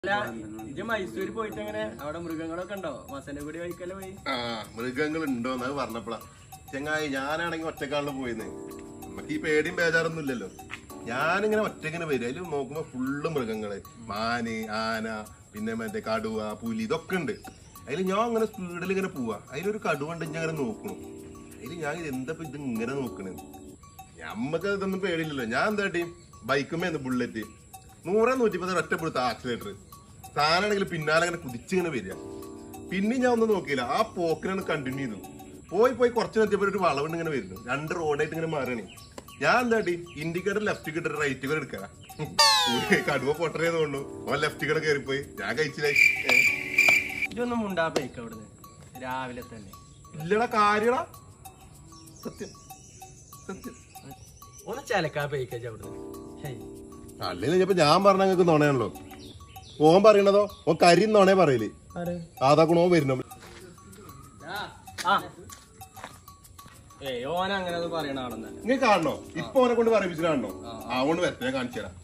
അല്ല ഇജ്ജ് മൈസൂര് പോയിട്ട് എങ്ങനെ അവിടെ മൃഗങ്ങളൊക്കെ ഉണ്ടോ മസന്റെ കൂടി കഴിക്കല്ലേ പോയി ആ മൃഗങ്ങൾ ഉണ്ടോന്ന് അത് പറഞ്ഞപ്പോഴാ ചെങ്ങായി ഞാനാണെങ്കിൽ ഒറ്റക്കാളിൽ പോയിന്ന് നമുക്ക് ഈ പേടിയും ബേജാറൊന്നും ഇല്ലല്ലോ ഞാനിങ്ങനെ ഒറ്റക്കിങ്ങനെ വരും അതിൽ നോക്കുമ്പോ ഫുള്ള് മൃഗങ്ങള് മാന് ആന പിന്നെ മറ്റേ കടുവ പുലി ഇതൊക്കെ ഉണ്ട് അതിൽ ഞാൻ അങ്ങനെ സ്പീഡിൽ ഇങ്ങനെ പോവാ അതിലൊരു കടുവ ഉണ്ട് ഞാൻ അങ്ങനെ നോക്കണു അതിൽ ഞാൻ ഇത് എന്താ ഇപ്പൊ ഇത് ഇങ്ങനെ നോക്കണേ ഞമ്മക്ക് ഇതൊന്നും പേടിയില്ലല്ലോ ഞാൻ എന്താ ടീം ബൈക്കുമേന്ന് ബുള്ളറ്റ് നൂറേ നൂറ്റിപ്പത് ഒറ്റപ്പെടുത്ത ആക്സിലേറ്റർ താനാണെങ്കിൽ പിന്നാലെ അങ്ങനെ കുതിച്ചിങ്ങനെ വരിക പിന്നെ ഞാൻ ഒന്നും നോക്കിയില്ല ആ പോക്കിനാണ് കണ്ടിന്യൂ ചെയ്തു പോയി പോയി കുറച്ച് എത്തിയപ്പോൾ ഒരു വളവുണ്ട് ഇങ്ങനെ വരുന്നു രണ്ട് റോഡായിട്ട് ഇങ്ങനെ മാറണേ ഞാൻ എന്താ ടീ ഇൻഡിക്കേറ്റർ ലെഫ്റ്റ് കിട്ടിട്ട് റൈറ്റ് കൂടെ എടുക്കാ കടുവ പൊട്ടറേ തോന്നുന്നു ഓൻ ലെഫ്റ്റ് കൂടെ കയറിപ്പോയി ഞാൻ കഴിച്ചില്ല ഇതൊന്നും മുണ്ടാ പോയിക്ക അവിടുന്ന് രാവിലെ തന്നെ ഇല്ലടാ കാര്യടാ സത്യം സത്യം ഒന്ന് ചലക്കാ പോയിക്കച്ച അവിടുന്ന് ഹേയ്. അല്ലെങ്കിൽ ഇപ്പൊ ഞാൻ പറഞ്ഞ നിങ്ങൾക്ക് നുണയാണല്ലോ ഓൻ പറയണതോ ഓൻ കരിയും നുണേ പറയല് അതാക്കണോ വരുന്നു ആ ഏയ് ഓൻ അങ്ങനെ അത് പറയണ ആണെന്നല്ല നിങ്ങൾ കാണണോ ഇപ്പൊ ഓനെ കൊണ്ട് പറയിപ്പിച്ചു കാണണോ അതുകൊണ്ട് വരട്ടെ ഞാൻ കാണിച്ചു തരാം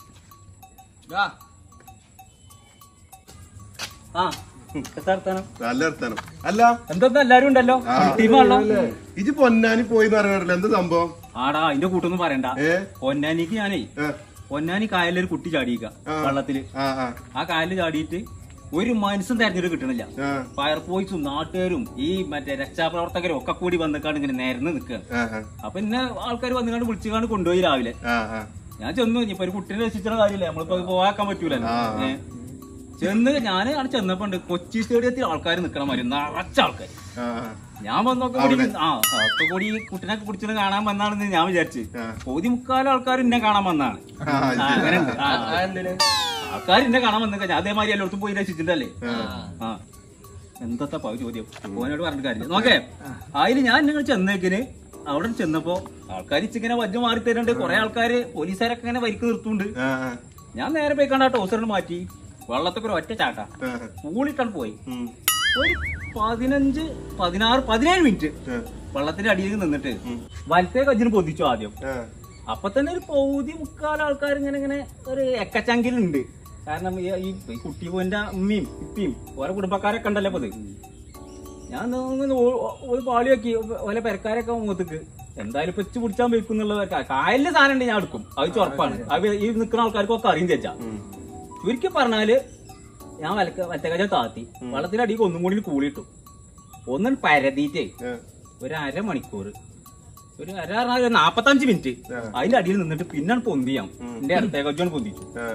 ആ എത്ര വർത്താനം? നല്ല വർത്താനം അല്ല എന്തൊന്നും എല്ലാരും ഉണ്ടല്ലോ ആ. ടീമാണല്ലോ ഇജ് പൊന്നാനി പോയി എന്ന് പറഞ്ഞില്ല എന്ത് സംഭവം ആടാ അതിന്റെ കൂട്ടൊന്നും പറയണ്ട ഏ പൊന്നാനിക്ക് ഞാനേ ഏ, പൊന്നാനി കായലൊരു കുട്ടി ചാടിയിക്ക ആ. വെള്ളത്തില് ആ ആ ആ കായലിൽ ചാടിയിട്ട് ഒരു മനുഷ്യൻ തെരഞ്ഞെടുപ്പ് കിട്ടണില്ല ആ ഫയർഫോഴ്സും നാട്ടുകാരും ഈ മറ്റേ രക്ഷാപ്രവർത്തകരും ഒക്കെ കൂടി വന്നിക്കാണ്ട് ഇങ്ങനെ നേരന്ന് നിൽക്കുക ആ അപ്പൊ ഇന്നെ ആൾക്കാർ വന്നുകാണ്ട് വിളിച്ചുകാണ്ട് കൊണ്ടുപോയി രാവിലെ ആ ആ ഞാൻ ചെന്നു ഇനിയിപ്പൊ ഒരു കുട്ടീനെ രക്ഷിച്ച കാര്യമില്ല നമ്മളിപ്പോ പോവാക്കാൻ പറ്റൂലല്ലോ ആ, ആ. ഏ. ചെന്ന് ഞാൻ അവിടെ ചെന്നപ്പോ ഉണ്ട് കൊച്ചി സ്റ്റേഡിയത്തിൽ ആൾക്കാർ നിക്കണ മാതിരി നിറച്ച ആൾക്കാർ ആ ഞാൻ വന്നൊക്കെ കൂടി ആ ഒക്കെ കൂടി ഈ കുട്ടിനെ കുടിച്ചിട്ട് കാണാൻ വന്നാണെന്ന് ഞാൻ വിചാരിച്ചു ആ. പകുതി മുക്കാലും ആൾക്കാർ എന്നെ കാണാൻ വന്നാണ് ആ, അത് ആ, ശരി. അങ്ങനെ ഉണ്ട്. ആ, ആ എന്തിന് ആൾക്കാർ എന്നെ കാണാൻ വന്നേക്ക ഞാൻ അതേമാതിരി എല്ലായിടത്തും പോയി രക്ഷിച്ചിട്ടല്ലേ ആ എന്തത്തെ പകുതി ചോദ്യം ഓനോട് പറഞ്ഞിട്ട് കാര്യമില്ല നോക്കേ അതിന് ഞാൻ നിങ്ങൾ ചെന്നേക്കിന് അവിടെ ചെന്നപ്പോ ആൾക്കാർ ഇച്ചിങ്ങനെ വജ്ജ് മാറി തരുന്നുണ്ട് കുറെ ആൾക്കാര് പോലീസുകാരൊക്കെ ഇങ്ങനെ വരിക്ക് നിർത്തുന്നുണ്ട് ആ ആ ഞാൻ നേരെ പോയി കണ്ട ടോസറിന് മാറ്റി വെള്ളത്തൊക്കെ ഒരു ഒറ്റ ചാട്ട ആ, പൂളിട്ടാണ് പോയി ഉം, ഒരു പതിനഞ്ച് പതിനാറ് പതിനേഴ് മിനിറ്റ് ആ, വെള്ളത്തിന്റെ അടിയിൽ നിന്നിട്ട് വലത്തേ കജ്ജിന് പൊതിച്ചു ആദ്യം ആ, അപ്പൊ തന്നെ ഒരു പൗതി മുക്കാൽ ആൾക്കാർ ഇങ്ങനെ ഇങ്ങനെ ഒരു എക്കച്ചങ്കിലുണ്ട് കാരണം ഈ ഈ ഈ കുട്ടി പോയിന്റെ ഉമ്മയും ഇപ്പിയും ഓരോ കുടുംബക്കാരൊക്കെ ഉണ്ടല്ലോ അപ്പൊ ഇത് ഞാൻ ഇങ്ങനെ ഓ- ഓ- ഒരു പാളി വെക്കി ഓലെ പെരക്കാരൊക്കെ മുഖത്തേക്ക് എന്തായാലും ഇപ്പൊ ഇച്ച് പിടിച്ചാൻ വെക്കുന്നുള്ള കായലിന്റെ സാധനം ഉണ്ട് ഞാൻ എടുക്കും അത് ചുറപ്പാണ് അത് ഈ നിൽക്കുന്ന ആൾക്കാർക്കൊക്കെ അറിയും ചേച്ചാ ഉം. ചുരുക്കി പറഞ്ഞാല് ഞാൻ വലക്ക വറ്റക്കജ താത്തി വെള്ളത്തിന്റെ അടിക്ക് ഒന്നും കൂടി കൂളിയിട്ടു ഒന്നും പരതിയിട്ടേ ആ, ഒരു അരമണിക്കൂർ ഒരു അര പറഞ്ഞാൽ ഒരു നാപ്പത്തഞ്ച് മിനിറ്റ് ആ. അതിന്റെ അടിയിൽ നിന്നിട്ട് പിന്നെ പൊന്തിയാം എന്റെ അടുത്തേക്കജോണ് പൊന്തിച്ചു ആ,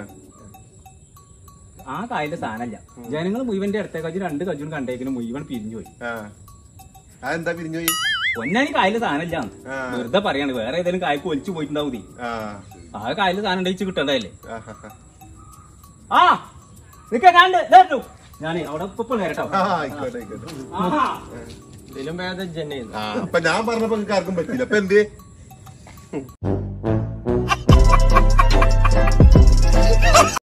ആ കായലിന്റെ സാധനമല്ല ജനങ്ങൾ മുഴുവന്റെ അടുത്തേക്കജ് രണ്ട് കജും കണ്ടേക്കിന് മുഴുവൻ പിരിഞ്ഞു പോയി ആ. അതെന്താ പിരിഞ്ഞു പോയി പൊന്നാനി കായലിൽ സാധനമില്ല ആ. വെറുതെ പറയാണ് വേറെ ഏതെങ്കിലും കായക്ക് ഒലിച്ചു പോയിട്ടുണ്ടാവും നീ ആ ആ കായലിൽ സാധനം ഉണ്ടെച്ച് കിട്ടണ്ടല്ലേ ആ, ആ, ആ നിക്ക ഞാൻ ഞാൻ അവിടെ ഇപ്പൊ നേരട്ടോ ആ, ആയിക്കോട്ടെ ആയിക്കോട്ടെ ആ ഇതിലും ഭേദം ജന്നെ ആ അപ്പൊ ഞാൻ പറഞ്ഞപ്പോ നിങ്ങൾക്ക് ആർക്കും പറ്റില്ല അപ്പൊ എന്തേ